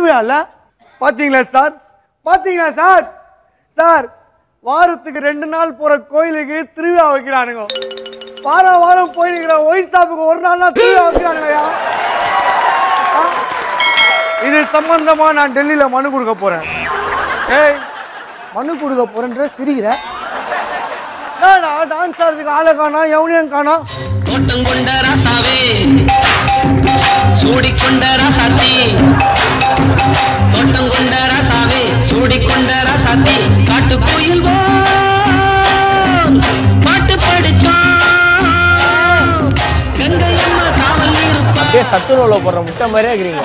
திருவிழால பாத்தீங்களா சார் பாத்தீங்களா சார் சார் வாரத்துக்கு ரெண்டு நாள் போற கோயிலுக்கு திருவிழா வைக்கிறானுங்க வாரம் வாரம் போயிருக்கிற ஒயின் ஷாப்புக்கு ஒரு நாள் தான் திருவிழா வைக்கிறானுங்கய்யா ஆ? இது சம்பந்தமா நான் டெல்லியில மனு கொடுக்க போறேன் ஏய் மனு கொடுக்க போறேன்ற சிரிக்கிற ஏடா டான்ஸ் ஆடுறதுக்கு ஆளை காணோம் எவனையும் காணோம் தோட்டம் கொண்ட ராசாவே சூடிக்கொண்ட ராசாத்தி தோட்டம் கொண்ட ராசாவே சூடிக்கொண்ட ராசாத்தி காட்டு கோயில் பாட்டு படிச்சோம் கங்கை அம்மா காவல் இருப்பா அப்படியே சத்துணவுல போடுற முட்டை மாதிரியே இருக்கிறீங்க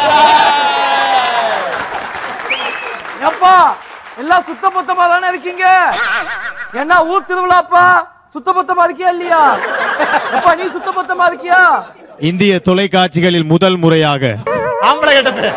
எப்பா எல்லாம் சுத்த பத்தமா தானே இருக்கீங்க என்ன ஊர் திருவிழாப்பா சுத்த பத்தமா இருக்கியா இல்லையா எப்பா நீ சுத்த பத்தமா இருக்கியா இந்திய தொலைக்காட்சிகளில் முதல் முறையாக ஆம்பளை கட்டது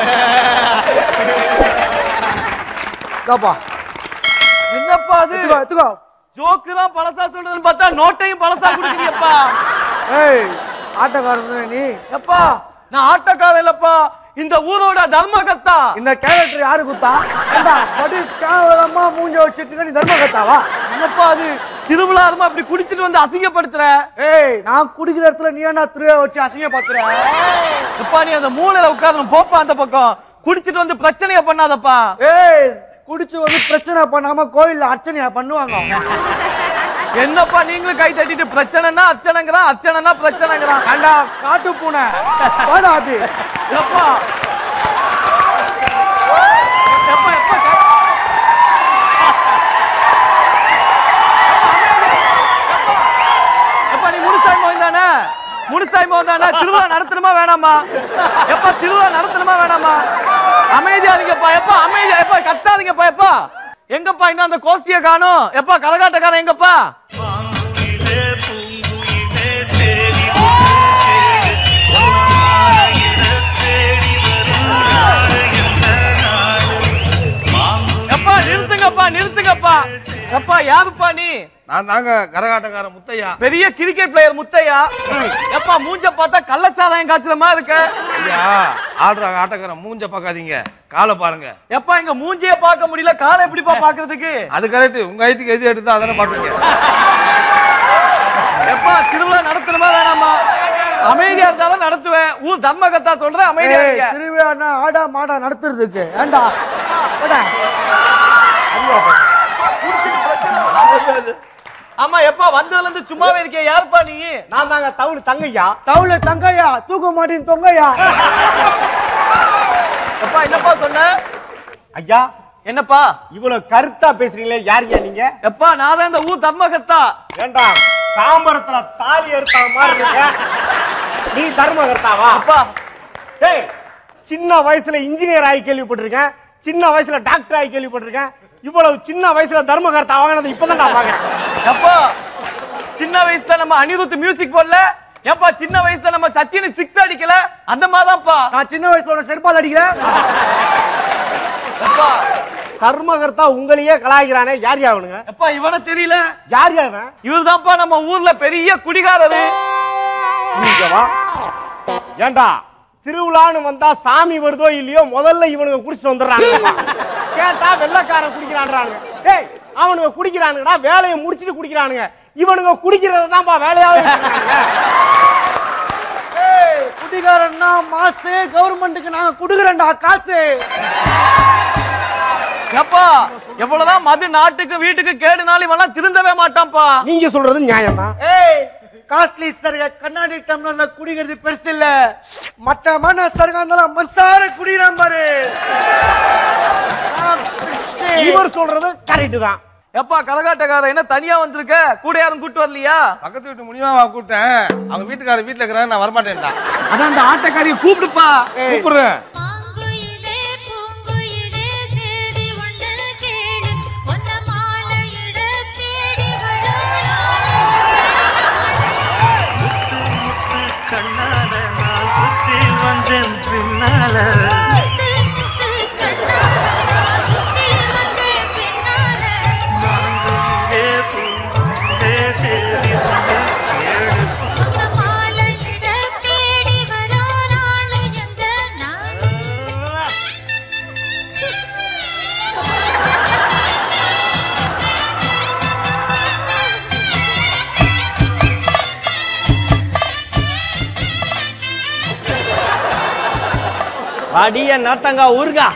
தாப்பா என்னப்பா அது எடுத்துக்கோ எடுத்துக்கோ ஜோக்கு தான் பழசா சொல்றதுன்னு பார்த்தா நோட்டையும் பழசா குடுக்குறியப்பா ஏய் ஆட்டக்காரன் தானே நீ எப்பா நான் ஆட்டக்காரன் இல்லப்பா இந்த ஊரோட தர்மகர்த்தா இந்த கேரக்டர் யாரு குத்தா ஏண்டா, படு கேவலமா மூஞ்ச வச்சிட்டு நீ தர்ம கத்தாவா என்னப்பா அது திருவிழாதமா அப்படி குடிச்சிட்டு வந்து அசிங்கப்படுத்துற ஏய் நான் குடிக்கிற இடத்துல நீ என்ன திருவிழா வச்சு அசிங்க பாத்துற எப்பா நீ அந்த மூலையில உட்கார்ந்து போப்பா அந்த பக்கம் குடிச்சிட்டு வந்து பிரச்சனைய பண்ணாதப்பா ஏய் குடிச்சு வந்து பிரச்சனை பண்ணாம கோயில்ல அர்ச்சனையா பண்ணுவாங்க என்னப்பா நீங்களும் கை தட்டிட்டு பிரச்சனைனா அர்ச்சனைங்கிறான் அர்ச்சனைனா பிரச்சனைங்கிறான் ஏண்டா காட்டு பூனை வாடா அது எப்பா எப்பா எப்பா கை- எப்பா நீ முனுசாமி மோகன் தானே முனுசாமி மோகன் தானே திருவிழா நடத்தணுமா வேணாமா எப்பா திருவிழா நடத்தணுமா வேணாமா அமைதியா இருங்கப்பா எப்பா அமைதியா எப்பா கத்தாதீங்கப்பா எப்பா எங்கப்பா இன்னும் அந்த கோஷ்டியை காணும் எப்பா கரகாட்டக்காரன் எங்கப்பா பூங்குயிலே பூங்குயிலே சேரி ஒன்று தேடி வரும் நாடு என்ன நாடு மாங்கு எப்பா நிறுத்துங்கப்பா நிறுத்துங்கப்பா எப்பா யாருப்பா நீ நான் தாங்க கரகாட்டக்கார முத்தையா பெரிய கிரிக்கெட் பிளேயர் முத்தையா எப்பா மூஞ்ச பார்த்தா கள்ளச்சாராயம் காய்ச்சலமா இருக்க ஐயா ஆடுற ஆட்டக்கார மூஞ்ச பார்க்காதீங்க காலை பாருங்க எப்பா இங்க மூஞ்சிய பார்க்க முடியல காலை எப்படிப்பா பாக்குறதுக்கு அது கரெக்ட் உங்க ஹைட்டுக்கு எது எடுத்தா அதானே பாப்பீங்க எப்பா திருவிழா நடத்தணுமா வேணாமா அமைதியா இருந்தாலும் நடத்துவேன் ஊர் தர்மகத்தா சொல்றேன் அமைதியா ஏய், இருங்க திருவிழான்னா ஆடா மாடா நடத்துறதுக்கு ஏண்டா வாடா. ஆமா எப்பா வந்ததுல இருந்து சும்மாவே இருக்கே யாருப்பா நீ நான் தாங்க தவுள் தங்கையா தவுள தங்கையா தூக்க மாட்டேன் தொங்கையா எப்பா என்னப்பா சொன்ன ஐயா என்னப்பா இவ்வளவு கருத்தா பேசுறீங்களே யாருங்க நீங்க எப்பா நான் தான் இந்த ஊர் தர்மகத்தா வேண்டாம் தாம்பரத்துல தாலி எடுத்த மாதிரி இருக்க நீ தர்மகர்த்தாவா அப்பா டேய் சின்ன வயசுல இன்ஜினியர் ஆகி கேள்விப்பட்டிருக்கேன் சின்ன வயசுல டாக்டர் ஆகி கேள்விப்பட்டிருக்கேன் இவ்வளவு சின்ன வயசுல தர்மகர்த்தா வாங்கினது இப்பதான் நான் பாக்குறேன் எப்பா சின்ன வயசுல நம்ம அனிருத் மியூசிக் போடல ஏப்பா சின்ன வயசுல நம்ம சச்சின் சிக்ஸ் அடிக்கல அந்த மாதிரிதான்ப்பா நான் சின்ன வயசுல உன்னை செருப்பால் அடிக்கிறேன் எப்பா தர்மகர்த்தா உங்களையே கலாய்க்கிறானே யார் யாவனுங்க எப்பா இவன தெரியல யார் யாவன் இவர்தான்ப்பா நம்ம ஊர்ல பெரிய குடிகாரரு இங்க வா ஏண்டா திருவிழான்னு வந்தா சாமி வருதோ இல்லையோ முதல்ல இவனுங்க குடிச்சிட்டு வந்துடுறாங்க கேட்டா வெள்ளக்காரன் குடிக்கிறான்றானுங்க டேய் அவனுங்க குடிக்கிறானுங்கடா வேலையை முடிச்சிட்டு குடிக்கிறானுங்க இவனுங்க குடிக்கிறது தான்ப்பா வேலையாவே வச்சிருக்கானுங்க. ஏய், குடிகாரன்னா மாசு கவர்மெண்ட்டுக்கு நாங்க குடுக்குறேன்டா காசு எப்பா எவ்வளவுதான் மது நாட்டுக்கு வீட்டுக்கு கேடுனாலும் இவெல்லாம் திருந்தவே மாட்டான்ப்பா நீங்க சொல்றது நியாயம் தான் ஏய் காஸ்ட்லி சருக கண்ணாடி டம்ளர்ல குடிக்கிறது பெருசு இல்ல மட்டமான சருகா இருந்தாலும் மனசார குடிக்கிறான் பாரு நான் பிஸ்கி. இவர் சொல்றது கரெக்ட் தான் எப்பா கரகாட்டக்கார என்ன தனியா வந்திருக்க கூட யாரும் கூட்டு வரலையா பக்கத்து வீட்டு முடியுமா கூப்பிட்டேன் அவங்க வீட்டுக்கார வீட்டுல இருக்கிறாங்க நான் வரமாட்டேன்டா அதான் அந்த ஆட்டக்காரியை கூப்பிடுப்பா கூப்பிடுறேன் மாங்குயிலே பூங்குயிலே சேதி ஒன்று கேளு ஒன்ன மாலையிட தேடி முத்து கண்ணால நான் சுத்தி வந்தேன் பின்னால முத்து முத்து கண்ணால சுத்தி வந்தே பின்னால மாங்குயிலே பூங்குயிலே சேரி ஒன்று கேளு ஒன்ன மாலையிட தேடி வரோ நாளு எந்த நாளு அடிய நாட்டங்கா ஊருகா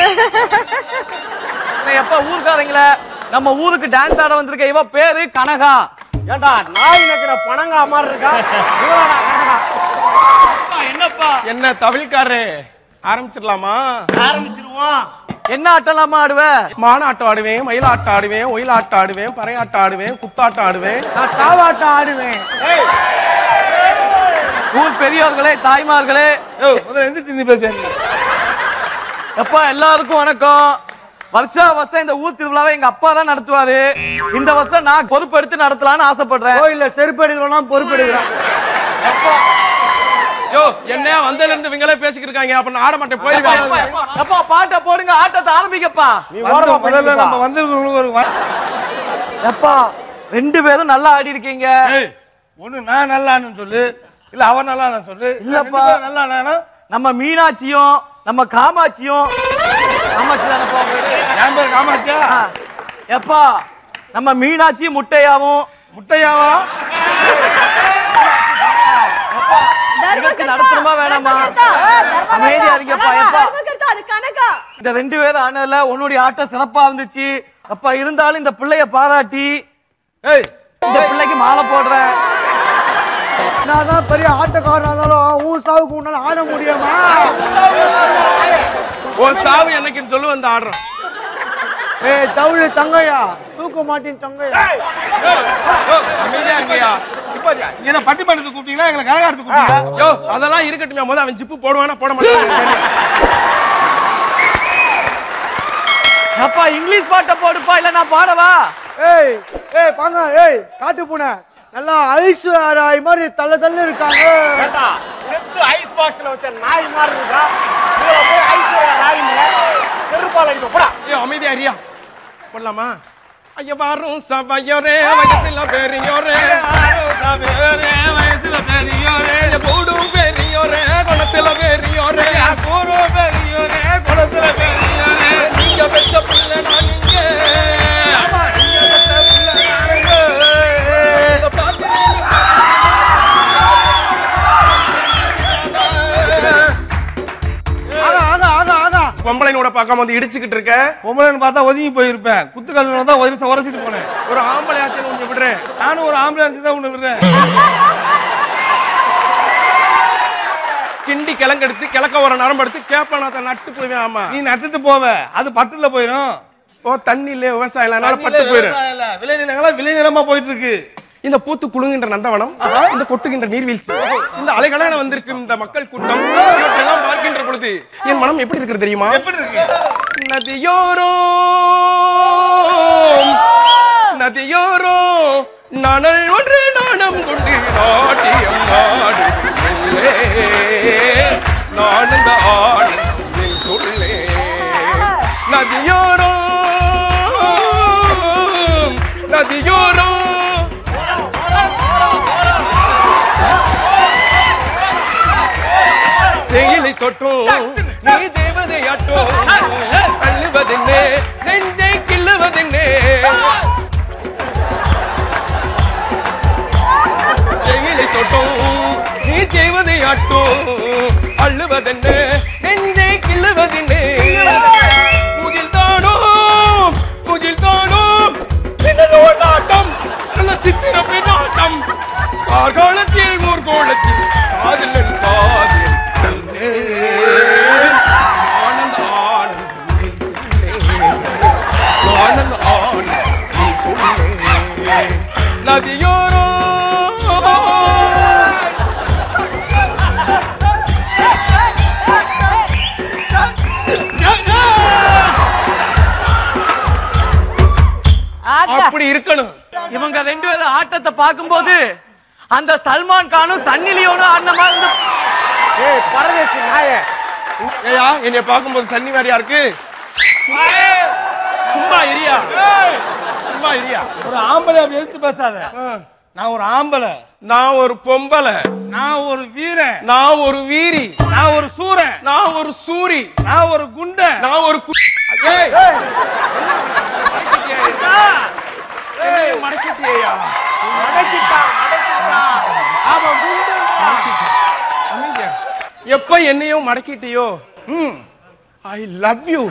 எப்ப ஊருக்காரங்கள நம்ம ஊருக்கு டான்ஸ் ஆட வந்திருக்க இவ பேரு கனகா ஏண்டா நாய் நக்கிற பணங்கா மாதிரி இருக்கா இவளாடா கனகா. என்னப்பா என்ன தவிழ்காரரு ஆரம்பிச்சிடலாமா ஆரம்பிச்சிருவோம் என்ன ஆட்டலாமா ஆடுவ மானாட்டம் ஆடுவேன் மயிலாட்டம் ஆடுவேன் ஒயிலாட்டம் ஆடுவேன் பறையாட்டம் ஆடுவேன் குத்தாட்டம் ஆடுவேன் நான் சாவாட்டம் ஆடுவேன் ஊர் பெரியவர்களே தாய்மார்களே முதல்ல எந்திரிச்சு நீ பேச எப்பா எல்லாருக்கும் வணக்கம் வருஷா வருஷம் இந்த ஊர் திருவிழாவை எங்க அப்பா தான் நடத்துவாரு இந்த வருஷம் நான் பொறுப்பெடுத்து நடத்தலாம்னு ஆசைப்படுறேன் கோயில்ல செருப்பு எடுக்கிறோம் பொறுப்பு எடுக்கிறோம் யோ என்ன வந்ததுல இருந்து இவங்களே பேசிக்கிட்டு இருக்காங்க அப்ப நான் ஆட மாட்டேன் எப்பா, போயிருக்காங்க எப்பா, எப்பா பாட்டை போடுங்க ஆட்டத்தை ஆரம்பிக்கப்பா நீ ஓரமா முதல்ல போயிட்டு நம்ம வா. வந்திருக்கிறவங்களுக்கு ஒரு வா- எப்பா ரெண்டு பேரும் நல்லா ஆடி இருக்கீங்க ஏய், ஒண்ணு நான் நல்லான்னு சொல்லு இல்ல அவன் நல்லா சொல்லு இல்லப்பா. ரெண்டு பேரும் நல்லா நானா நம்ம மீனாட்சியும் நம்ம காமாட்சியும் காமாட்சி தானப்பா உங்க பேரு? என் பேர் காமாட்சியா ஆ. எப்பா நம்ம மீனாட்சி முட்டையாவும் முட்டையாவா நிகழ்ச்சி நடத்தணுமா வேணாமா அமைதியா இருங்கப்பா எப்பா இந்த ரெண்டு பேரும் ஆனதுல உன்னுடைய ஆட்டம் சிறப்பா இருந்துச்சு அப்பா இருந்தாலும் இந்த பிள்ளைய பாராட்டி ஏய் இந்த பிள்ளைக்கு மாலை போடுறேன் நான் தான் பெரிய ஆட்டக்காரனா இருந்தாலும் உன் சாவுக்கு உன்னால ஆட முடியுமா உன் சாவு என்னைக்குன்னு சொல்லு வந்து ஆடுறோம் ஏய் தவிழு தங்கையா தூக்க மாட்டேன் தங்கையா யோ, அமைதியா இருக்கியா இப்ப இங்க என்ன பட்டிமன்றத்துக்கு கூப்பிட்டீங்களா எங்களை கரகாரத்துக்கு கூப்பிட்டீங்களா யோ அதெல்லாம் இருக்கட்டும் முதல்ல அவன் ஜிப்பு போடுவானா போட மாட்டான் அப்பா இங்கிலீஷ் பாட்டை போடுப்பா இல்ல நான் பாடவா ஏய் ஏய் பாங்க ஏய் காட்டு பூனை நல்லா ஐஸ்வர்யா ராய் மாதிரி தள்ள தள்ள இருக்காங்க ஏண்டா, செத்து ஐஸ் பாக்ஸ்ல வச்ச நாய் மாதிரி இருக்கா இவள போய் ஐஸ்வர்யா ராயிங்க செருப்பால அடிப்ப போடா ஐயோ அமைதியா இருயா போடலாமா ஐயா வரும் சபையோரே வயசுல பெரியோரே வயசுல பெரியோரே ஐயா கூடும் பெரியோரே குணத்துல பெரியோரே கூறு பெரியோரே குளத்துல பெரியோரே நீங்க பெற்ற பிள்ளை நான் இங்க இந்த பாட்டு ஆகா ஆகா ஆகா ஆகா பொம்பளைனோட பார்க்காம வந்து இடிச்சுக்கிட்டு இருக்க பொம்பளைன்னு பார்த்தா ஒதுங்கி போயிருப்பேன் குத்துக்கல்ல தான் ஒரு உரசிட்டு போனேன் ஒரு ஆம்பளை ஆச்சு கொஞ்சம் விடுறேன் நானும் ஒரு ஆம்புலன்ஸ் தான் ஒண்ணு விடுறேன் கிண்டி கிழங்கெடுத்து கிழக்க ஒரு நரம்பு எடுத்து கேப்ப நட்டு போயிவேன் ஆமா நீ நட்டுட்டு போவ அது பட்டுல போயிடும் ஓ தண்ணி இல்ல விவசாயம் இல்ல அதனால பட்டு போயிரு விவசாயம் இல்ல. விளைநிலங்களா விளைநிலமா போயிட்டு இருக்கு இந்த பூத்து குலுங்குகின்ற நந்தவனம் இந்த கொட்டுகின்ற நீர்வீழ்ச்சி இந்த அலைகளான வந்திருக்கும் இந்த மக்கள் கூட்டம் இவற்றையெல்லாம் பார்க்கின்ற பொழுது என் மனம் எப்படி இருக்கிறது தெரியுமா எப்படி இருக்கு நதியோரோ நதியோரோ நானல் ஒன்று நாணம் கொண்டு நாட்டியம் நாடு நான் அந்த ஆனந்தில் சொல்லே நதியோரோ நதியோரோ தேயிலை தொட்டும் நீ தேவதையாட்டும் அள்ளுவதென்னே நெஞ்சை கிள்ளுவதென்னே தேயிலை தொட்டும் நீ தேவதையாட்டும் அள்ளுவதென்னே நெஞ்சை கிள்ளுவதென்னே முகில் தானோ முகில் தானோ ஆட்டம் நல்ல சித்திர பெண்ணாட்டம் கார்காலத்தில் ஊர்கோளத்தில் காதலன் காதல் கண்டே. ஆனந்த ஆனந்தம் நீ சொல்லே. ஆனந்த ஆனந்தம் நீ சொல்லே. நதியோரோ அப்படி இருக்கணும் இவங்க ரெண்டு பேரும் ஆட்டத்தை பார்க்கும்போது அந்த சல்மான் கானும் சன்னி லியோனும் ஆடின மாதிரி இருந்து ஏய் பரதேசி நாயே ஏயா என்னைய பார்க்கும்போது சன்னி மாதிரியா இருக்கு சும்மா இரியா சும்மா இரியா ஒரு ஆம்பளை அப்படி எடுத்து பேசாத நான் ஒரு ஆம்பளை நான் ஒரு பொம்பளை நான் ஒரு வீரன் நான் ஒரு வீரி நான் ஒரு சூரன் நான் ஒரு சூரி நான் ஒரு குண்டன் நான் ஒரு கு- ஏய்! என்னைய மடக்கிட்டியா மடக்கிட்டா மடக்கிட்டா அவன் குண்டு எப்ப என்னையும் மடக்கிட்டியோ ஐ லவ் யூ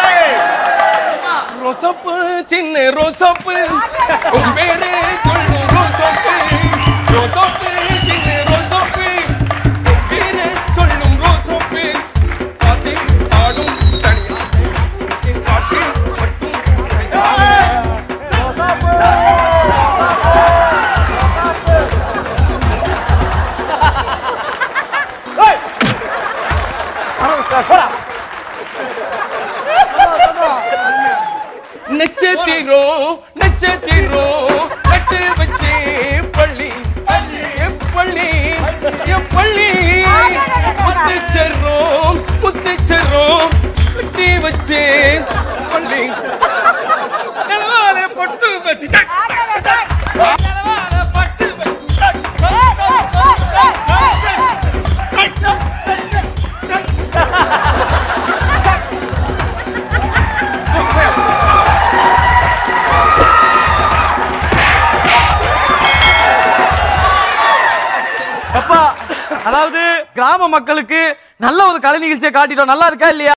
ரோசப்பு சின்ன ரோசப்பு உன் பேரு சொல்லு ரோசப்பு ரோசப்பு சின்ன ரோசப்பு உன் பேரு சொல்லும் ரோசப்பு பாட்டில் ஆடும் தனியா என் பாட்டில் மட்டும் நட்சத்திரம் நட்சத்திரம் நட்டு வச்சே பள்ளி என் பள்ளி என் பள்ளி முத்துச்சரம் முத்துச்சரம் கட்டி வச்சே பள்ளி நிலவாலே பட்டு வச்சு நிலவாலே பட்டு எப்பா அதாவது கிராம மக்களுக்கு நல்ல ஒரு கலை நிகழ்ச்சியை காட்டிட்டோம் நல்லா இருக்கா இல்லையா